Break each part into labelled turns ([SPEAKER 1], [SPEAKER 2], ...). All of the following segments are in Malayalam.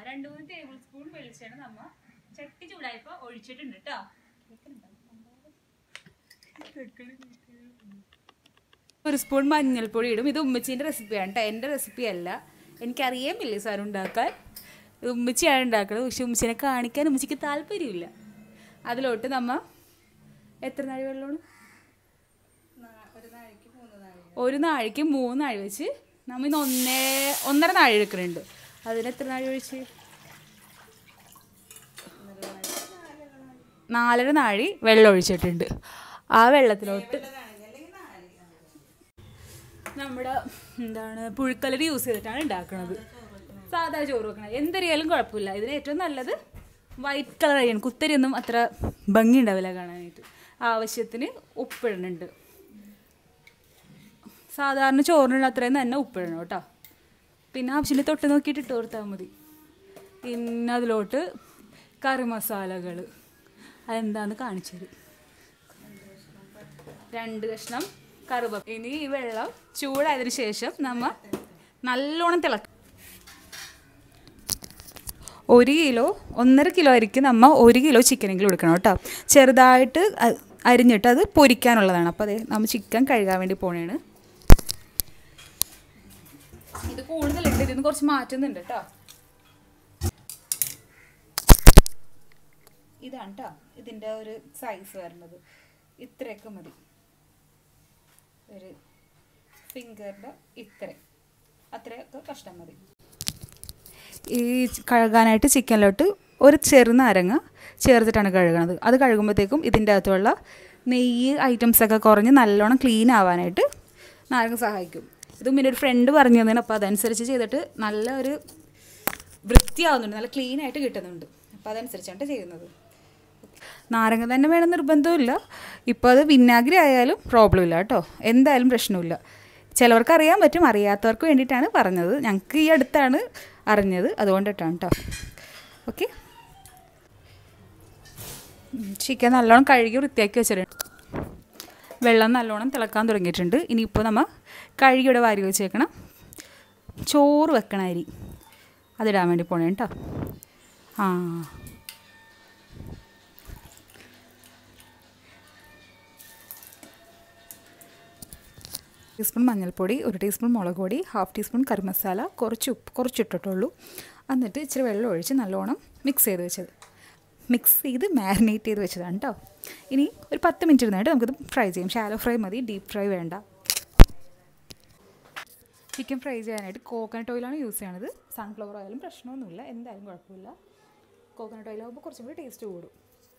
[SPEAKER 1] രണ്ട് മൂന്ന് ടേബിൾ സ്പൂൺ വെളിച്ചെണ്ണ നമ്മ ചട്ടി ചൂടായപ്പോ ഒഴിച്ചിട്ടുണ്ട് കേട്ടോ ഒരു സ്പൂൺ മഞ്ഞൾപ്പൊടി ഇടും ഇത് ഉമ്മച്ചീൻ്റെ റെസിപ്പിയാണ് കേട്ടോ എൻ്റെ റെസിപ്പി അല്ല എനിക്കറിയാമില്ല ഈ സാധനം ഉണ്ടാക്കാൻ ഇത് ഉമ്മച്ചിയാണ് ഉണ്ടാക്കുന്നത് പക്ഷെ ഉമ്മച്ചിനെ കാണിക്കാൻ ഉമ്മച്ചിക്ക് താല്പര്യമില്ല അതിലോട്ട് നമ്മ എത്ര നാഴി വെള്ളമാണ് ഒരു നാഴിക്ക് മൂന്ന് നാഴി വെച്ച് നമ്മ ഇന്ന് ഒന്നേ ഒന്നര നാഴി എടുക്കുന്നുണ്ട് അതിന് എത്ര നാഴി ഒഴിച്ച് നാലര നാഴി വെള്ളം ഒഴിച്ചിട്ടുണ്ട് ആ വെള്ളത്തിലോട്ട് നമ്മുടെ എന്താണ് പുഴുക്കലരി യൂസ് ചെയ്തിട്ടാണ് ഉണ്ടാക്കുന്നത് സാധാ ചോറ് വെക്കണം എന്തരിയാലും കുഴപ്പമില്ല ഇതിന് ഏറ്റവും നല്ലത് വൈറ്റ് കളർ അരിയാണ് കുത്തരിയൊന്നും അത്ര ഭംഗി ഉണ്ടാവില്ല കാണാനായിട്ട് ആവശ്യത്തിന് ഉപ്പിടുന്നുണ്ട് സാധാരണ ചോറിനുള്ള അത്രയും തന്നെ ഉപ്പിടണം കേട്ടോ പിന്നെ ആവശ്യമില്ല തൊട്ട് നോക്കിയിട്ട് ഇട്ട് കൊടുത്താൽ മതി പിന്നെ അതിലോട്ട് കറി മസാലകൾ അതെന്താന്ന് കാണിച്ചു തരും രണ്ട് കഷ്ണം കറുവ ഇനി ഈ വെള്ളം ചൂടായതിനു ശേഷം നമ്മ നല്ലോണം തിളക്കും ഒരു കിലോ ഒന്നര കിലോ അരിക്ക് നമ്മ ഒരു കിലോ ചിക്കനെങ്കിലും എടുക്കണം കേട്ടോ ചെറുതായിട്ട് അ- അരിഞ്ഞിട്ട് അത് പൊരിക്കാനുള്ളതാണ് അപ്പോൾ അതെ നമ്മൾ ചിക്കൻ കഴുകാൻ വേണ്ടി പോണേണ് ഇത് കൂടുതലുണ്ട് ഇതിന് കുറച്ച് മാറ്റുന്നുണ്ട് കേട്ടോ ഇതാണ് കേട്ടോ ഇതിൻ്റെ ഒരു സൈസ് വരുന്നത് ഇത്രയൊക്കെ മതി ഒരു ഫിംഗറിൻ്റെ ഇത്ര അത്രയൊക്കെ കഷ്ടം മതി ഈ കഴുകാനായിട്ട് ചിക്കനിലോട്ട് ഒരു ചെറുനാരങ്ങ ചേർത്തിട്ടാണ് കഴുകണത് അത് കഴുകുമ്പോഴത്തേക്കും ഇതിൻ്റെ അകത്തുള്ള നെയ്യ് ഐറ്റംസ് ഒക്കെ കുറഞ്ഞ് നല്ലോണം ക്ലീൻ ആവാനായിട്ട് നാരങ്ങ സഹായിക്കും ഇത് പിന്നെ ഒരു ഫ്രണ്ട് പറഞ്ഞു തന്നതിന് അപ്പോൾ അതനുസരിച്ച് ചെയ്തിട്ട് നല്ല ഒരു വൃത്തിയാവുന്നുണ്ട് നല്ല ക്ലീൻ ആയിട്ട് കിട്ടുന്നുണ്ട് അപ്പോൾ അതനുസരിച്ചാണ് ചെയ്യുന്നത് നാരങ്ങ തന്നെ വേണം നിർബന്ധമില്ല ഇപ്പോൾ അത് വിനാഗിരി ആയാലും പ്രോബ്ലം ഇല്ല കേട്ടോ എന്തായാലും പ്രശ്നമില്ല ചിലവർക്ക് അറിയാൻ പറ്റും അറിയാത്തവർക്ക് വേണ്ടിയിട്ടാണ് പറഞ്ഞത് ഞങ്ങൾക്ക് ഈ അടുത്താണ് അറിഞ്ഞത് അതുകൊണ്ടിട്ടാണ് കേട്ടോ ഓക്കെ ചിക്കൻ നല്ലോണം കഴുകി വൃത്തിയാക്കി വെച്ചിട്ടുണ്ട് വെള്ളം നല്ലോണം തിളക്കാൻ തുടങ്ങിയിട്ടുണ്ട് ഇനിയിപ്പോൾ നമ്മൾ കഴുകിയുടെ വാരി വെച്ചേക്കണം ചോറ് വെക്കണ അരി അതിടാൻ വേണ്ടി പോണേ കേട്ടോ ആ ടീസ്പൂൺ മഞ്ഞൾപ്പൊടി ഒരു ടീസ്പൂൺ മുളക് പൊടി ഹാഫ് ടീസ്പൂൺ കറി മസാല കുറച്ച് ഉപ്പ് കുറച്ചിട്ടിട്ടുള്ളൂ എന്നിട്ട് ഇച്ചിരി വെള്ളം ഒഴിച്ച് നല്ലോണം മിക്സ് ചെയ്ത് വെച്ചത് മിക്സ് ചെയ്ത് മാരിനേറ്റ് ചെയ്ത് വെച്ചതാണ് കേട്ടോ ഇനി ഒരു പത്ത് മിനിറ്റ് ഇരുന്നായിട്ട് നമുക്കിത് ഫ്രൈ ചെയ്യാം ഷാലോ ഫ്രൈ മതി ഡീപ്പ് ഫ്രൈ വേണ്ട ചിക്കൻ ഫ്രൈ ചെയ്യാനായിട്ട് കോക്കനട്ട് ഓയിലാണ് യൂസ് ചെയ്യണത് സൺഫ്ലവർ ഓയിലും പ്രശ്നമൊന്നുമില്ല എന്തായാലും കുഴപ്പമില്ല കോക്കനട്ട് ഓയിലാകുമ്പോൾ കുറച്ചും കൂടി ടേസ്റ്റ് കൂടും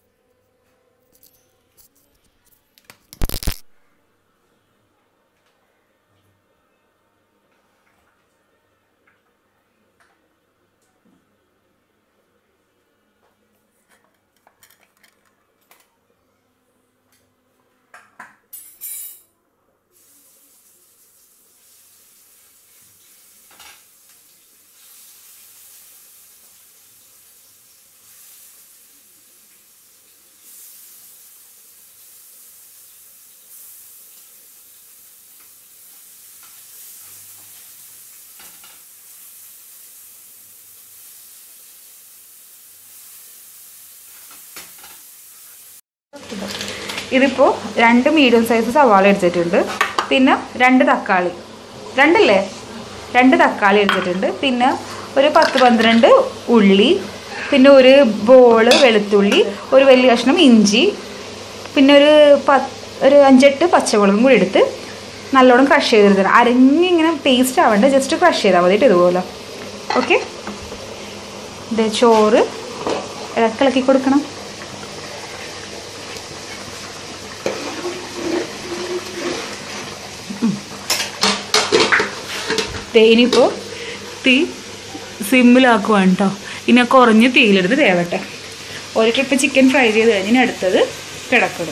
[SPEAKER 1] ഇതിപ്പോൾ രണ്ട് മീഡിയം സൈസ് സവാള എടുത്തിട്ടുണ്ട് പിന്നെ രണ്ട് തക്കാളി രണ്ടല്ലേ രണ്ട് തക്കാളി എടുത്തിട്ടുണ്ട് പിന്നെ ഒരു പത്ത് പന്ത്രണ്ട് ഉള്ളി പിന്നെ ഒരു ബോള് വെളുത്തുള്ളി ഒരു വലിയ കഷ്ണം ഇഞ്ചി പിന്നെ ഒരു പത്ത് ഒരു അഞ്ചെട്ട് പച്ചമുളകും കൂടി എടുത്ത് നല്ലോണം ക്രഷ് ചെയ്തെടുത്തണം അരഞ്ഞിങ്ങനെ പേസ്റ്റ് ആവണ്ട ജസ്റ്റ് ക്രഷ് ചെയ്താൽ മതി കേട്ടോ ഇതുപോലെ ഓക്കെ ഇത് ചോറ് ഇളക്കിളക്കി കൊടുക്കണം ദേ ഇനിയിപ്പോൾ തീ സിമ്മിലാക്കുവാണ് കേട്ടോ ഇനി ആ കുറഞ്ഞ് തീയിലെടുത്ത് വേവട്ടെ ഒരു ട്രിപ്പ് ചിക്കൻ ഫ്രൈ ചെയ്ത് കഴിഞ്ഞ് ഇനി അടുത്തത് കിടക്കണം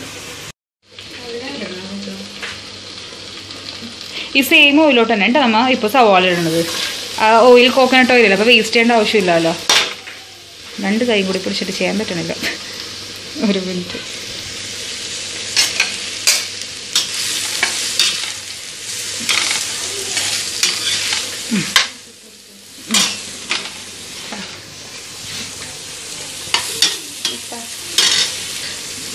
[SPEAKER 1] ഈ സെയിം ഓയിലോട്ട് തന്നെ കേട്ടോ നമ്മൾ ഇപ്പോൾ സവാള ഇടുന്നത് ആ ഓയിൽ കോക്കനട്ട് ഓയിലല്ല അപ്പോൾ വേസ്റ്റ് ചെയ്യേണ്ട ആവശ്യമില്ലല്ലോ രണ്ട് കൈ കൂടി പിടിച്ചിട്ട് ചെയ്യാൻ പറ്റണില്ല ഒരു മിനിറ്റ്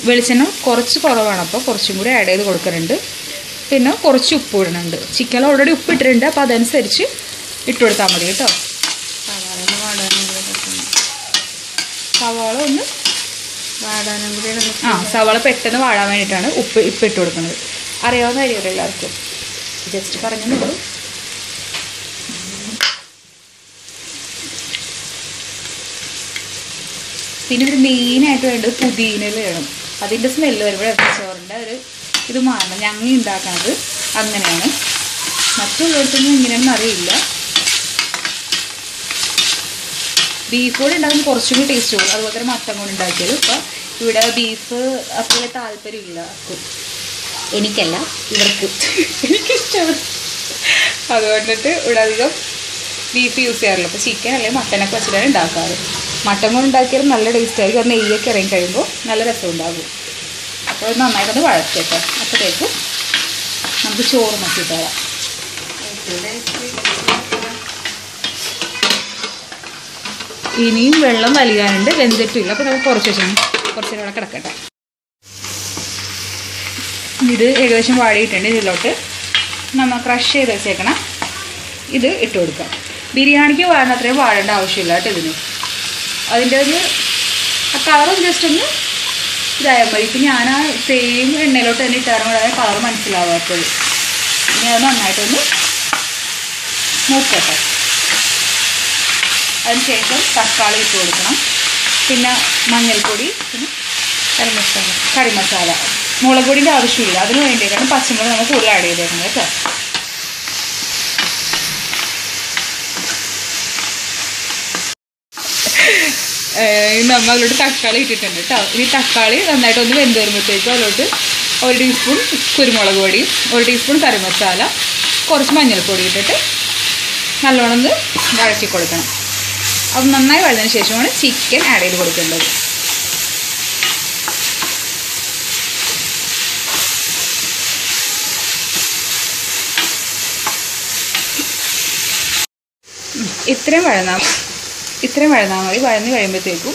[SPEAKER 1] വെളിച്ചെണ്ണ കുറച്ച് കുറവാണ് അപ്പോൾ കുറച്ചും കൂടി ആഡ് ചെയ്ത് കൊടുക്കുന്നുണ്ട് പിന്നെ കുറച്ച് ഉപ്പ് ഇടുന്നുണ്ട് ചിക്കനിൽ ഓൾറെഡി ഉപ്പ് ഇട്ടിട്ടുണ്ട് അപ്പോൾ അതനുസരിച്ച് ഇട്ട് കൊടുത്താൽ മതി കേട്ടോ
[SPEAKER 2] സാധാരണ വാടാനും കൂടെ പറ്റുന്നു
[SPEAKER 1] സവാള ഒന്ന്
[SPEAKER 2] വാടാനും കൂടെ ഒന്ന്
[SPEAKER 1] ആ സവാള പെട്ടെന്ന് വാഴാൻ വേണ്ടിയിട്ടാണ് ഉപ്പ് ഇപ്പം ഇട്ട് കൊടുക്കുന്നത് അറിയാവുന്ന കാര്യമല്ല എല്ലാവർക്കും ജസ്റ്റ് പറഞ്ഞുള്ളൂ പിന്നെ ഇതിൽ മെയിനായിട്ട് വേണ്ടത് പുതിനയിൽ വേണം അതിൻ്റെ സ്മെല്ല് വരുമ്പോൾ ചോറിൻ്റെ ഒരു ഇത് മാറണം ഞങ്ങൾ ഉണ്ടാക്കണത് അങ്ങനെയാണ് മറ്റുള്ളിടത്തൊന്നും ഇങ്ങനെയൊന്നും അറിയില്ല ബീഫ് കൂടെ ഉണ്ടാകുമ്പോൾ കുറച്ചും കൂടി ടേസ്റ്റ് കൂടും അതുപോലെ തന്നെ മട്ടൻ കൊണ്ട് ഉണ്ടാക്കിയത് ഇപ്പം ഇവിടെ ബീഫ് അത്ര താല്പര്യമില്ല ആർക്കും എനിക്കല്ല ഇവർക്ക് എനിക്കിഷ്ടമാണ് അതുകൊണ്ടിട്ട് ഇവിടെ അധികം ബീഫ് യൂസ് ചെയ്യാറില്ല അപ്പോൾ ചിക്കൻ അല്ലെങ്കിൽ മട്ടനൊക്കെ വെച്ചിട്ടാണ് ഉണ്ടാക്കാറ് മട്ടൻ കൊണ്ട് ഉണ്ടാക്കിയാലും നല്ല ടേസ്റ്റ് ആയിരിക്കും അത് നെയ്യൊക്കെ ഇറങ്ങി കഴിയുമ്പോൾ നല്ല രസം ഉണ്ടാകും അപ്പോൾ അത് നന്നായിട്ടൊന്ന് വഴക്കട്ടെ അപ്പോഴത്തേക്കും നമുക്ക് ചോറ് നോക്കിയിട്ട് തരാം ഇനിയും വെള്ളം വലിയാനുണ്ട് വെന്തിട്ടില്ല അപ്പോൾ നമുക്ക് കുറച്ച് വെച്ചാൽ കുറച്ച് നേരം അവിടെ കിടക്കട്ടെ ഇത് ഏകദേശം വാടിയിട്ടുണ്ട് ഇതിലോട്ട് നമ്മൾ ക്രഷ് ചെയ്ത് വെച്ചേക്കണം ഇത് ഇട്ട് കൊടുക്കാം ബിരിയാണിക്ക് വാഴണ അത്രയും വാഴേണ്ട ആവശ്യമില്ല കേട്ടോ ഇതിന് അതിൻ്റെ ഒരു ആ കളറും ജസ്റ്റ് ഒന്ന് ഇതായാൽ മതി ഇപ്പം ഞാൻ ആ സെയിം എണ്ണയിലോട്ട് തന്നെ ഇട്ടാറും കൂടെ കളർ മനസ്സിലാവാത്തത് ഇനി അത് നന്നായിട്ടൊന്ന് മൂക്കട്ടെ അതിനുശേഷം തക്കാളി ഇട്ട് കൊടുക്കണം പിന്നെ മഞ്ഞൾപ്പൊടി പിന്നെ കറി മസാല കറി മസാല മുളക് പൊടിൻ്റെ ആവശ്യമില്ല അതിന് വേണ്ടിയിട്ടാണ് പച്ചമുളക് നമ്മൾ കൂടുതൽ ആഡ് ചെയ്തേക്കുന്നത് കേട്ടോ ഏഹ് നമ്മൾ അതിലോട്ട് തക്കാളി ഇട്ടിട്ടുണ്ട് കേട്ടോ ഈ തക്കാളി നന്നായിട്ട് ഒന്ന് വെന്ത് വരുമ്പോഴത്തേക്കും അതിലോട്ട് ഒരു ടീസ്പൂൺ കുരുമുളക് പൊടിയും ഒരു ടീസ്പൂൺ കറി മസാല കുറച്ച് മഞ്ഞൾപ്പൊടി ഇട്ടിട്ട് നല്ലോണം ഒന്ന് വഴറ്റി കൊടുക്കണം അത് നന്നായി വഴന്നതിന് ശേഷമാണ് ചിക്കൻ ആഡ് ചെയ്ത് കൊടുക്കേണ്ടത് ഉം, ഇത്രയും വഴന്നാൽ ഇത്രയും വഴന്നാൽ മതി വഴന്ന് കഴിയുമ്പോഴത്തേക്കും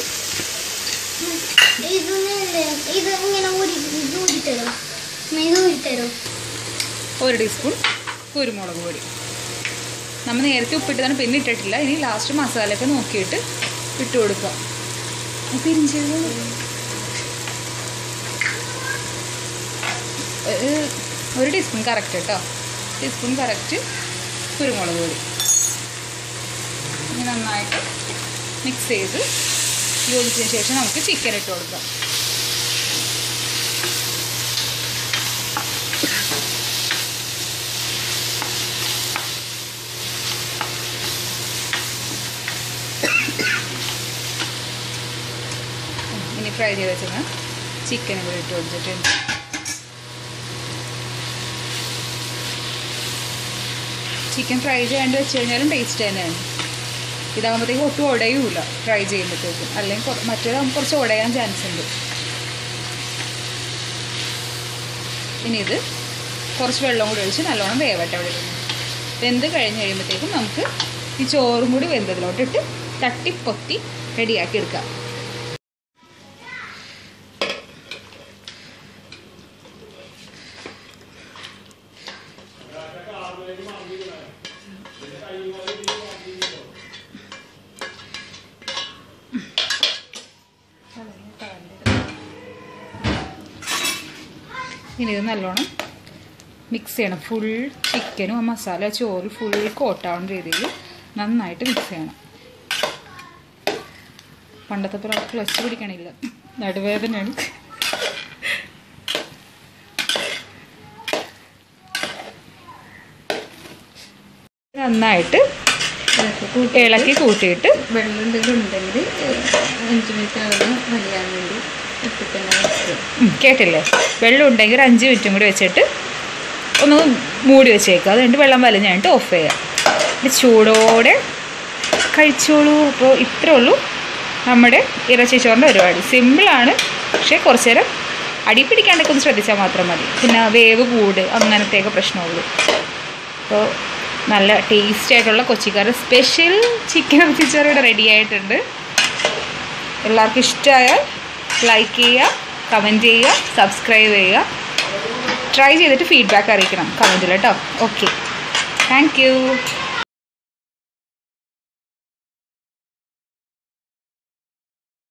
[SPEAKER 3] ഇതൊന്നും ഇത് ഇങ്ങനെ ഊരി ഇത് ഊരിത്തരോ ഇത് ഊരിത്തരോ
[SPEAKER 1] ഒരു ടീസ്പൂൺ കുരുമുളക് പൊടി നമ്മൾ നേരത്തെ ഉപ്പിട്ടതാണ് പിന്നെ ഇട്ടിട്ടില്ല ഇനി ലാസ്റ്റ് മസാലയൊക്കെ നോക്കിയിട്ട് ഇട്ട് കൊടുക്കുക പിരിഞ്ചീരകം ഒരു ഒരു ടീസ്പൂൺ കറക്റ്റ് കേട്ടോ ടീസ്പൂൺ കറക്റ്റ് കുരുമുളക് പൊടി ഇനി നന്നായിട്ട് മിക്സ് ചെയ്ത് യോജിച്ചതിന് ശേഷം നമുക്ക് ചിക്കൻ ഇട്ട് കൊടുക്കാം ഇനി ഫ്രൈ ചെയ്ത് വെച്ചാൽ ചിക്കൻ കൂടി ഇട്ട് കൊടുത്തിട്ടുണ്ട് ചിക്കൻ ഫ്രൈ ചെയ്യാണ്ട് വെച്ച് കഴിഞ്ഞാലും ടേസ്റ്റ് തന്നെയാണ് ഇതാകുമ്പോഴത്തേക്കും ഒട്ടും ഉടയൂല ഫ്രൈ ചെയ്യുമ്പോഴത്തേക്കും അല്ലെങ്കിൽ കുറ- മറ്റേതാകുമ്പോൾ കുറച്ച് ഉടയാൻ ചാൻസ് ഉണ്ട് ഇനി ഇത് കുറച്ച് വെള്ളം കൂടി ഒഴിച്ച് നല്ലോണം വേവട്ടെ അവിടെ ഇരുന്ന്. വെന്ത് കഴിഞ്ഞ് കഴിയുമ്പോഴത്തേക്കും നമുക്ക് ഈ ചോറും കൂടി വെന്തതിലോട്ടിട്ട് തട്ടിപ്പൊത്തി റെഡിയാക്കി എടുക്കാം ഇനി ഇത് നല്ലോണം മിക്സ് ചെയ്യണം ഫുൾ ചിക്കനും ആ മസാല ചോറ് ഫുൾ കോട്ടാവുന്ന രീതിയിൽ നന്നായിട്ട് മിക്സ് ചെയ്യണം പണ്ടത്തെ പോലെ ക്ലച്ച് പിടിക്കണില്ല നടുവേദനയാണ് നന്നായിട്ട് ഇളക്കി കൂട്ടിയിട്ട്
[SPEAKER 2] വെള്ളം എന്തെങ്കിലും ഉണ്ടെങ്കിൽ അഞ്ച് മിനിറ്റ് ആകുമ്പോൾ വലിയാൻ വേണ്ടി ഇട്ടിട്ട് വെക്കുക
[SPEAKER 1] ഉം, കേട്ടില്ലേ വെള്ളം ഉണ്ടെങ്കിൽ ഒരു അഞ്ച് മിനിറ്റും കൂടി വെച്ചിട്ട് ഒന്ന് മൂടി വെച്ചേക്കുക അത് കഴിഞ്ഞിട്ട് വെള്ളം വലിഞ്ഞായിട്ട് ഓഫ് ചെയ്യുക ഇത് ചൂടോടെ കഴിച്ചോളൂ അപ്പോൾ ഇത്രേ ഉള്ളൂ നമ്മുടെ ഇറച്ചി ചോറിൻ്റെ പരിപാടി സിമ്പിളാണ് പക്ഷേ കുറച്ച് നേരം അടി പിടിക്കാണ്ടൊക്കെ ഒന്ന് ശ്രദ്ധിച്ചാൽ മാത്രം മതി പിന്നെ വേവ് കൂട് അങ്ങനത്തെയൊക്കെ പ്രശ്നമുള്ളൂ അപ്പോൾ നല്ല ടേസ്റ്റി ആയിട്ടുള്ള കൊച്ചിക്കാരുടെ സ്പെഷ്യൽ ചിക്കൻ ഇറച്ചിച്ചോറ് ഇവിടെ റെഡി ആയിട്ടുണ്ട് എല്ലാവർക്കും ഇഷ്ടമായാൽ ലൈക്ക് ചെയ്യുക കമൻറ്റ് ചെയ്യുക സബ്സ്ക്രൈബ് ചെയ്യുക ട്രൈ ചെയ്തിട്ട് ഫീഡ്ബാക്ക് അറിയിക്കണം കമൻറ്റിൽ കേട്ടോ ഓക്കെ താങ്ക് യു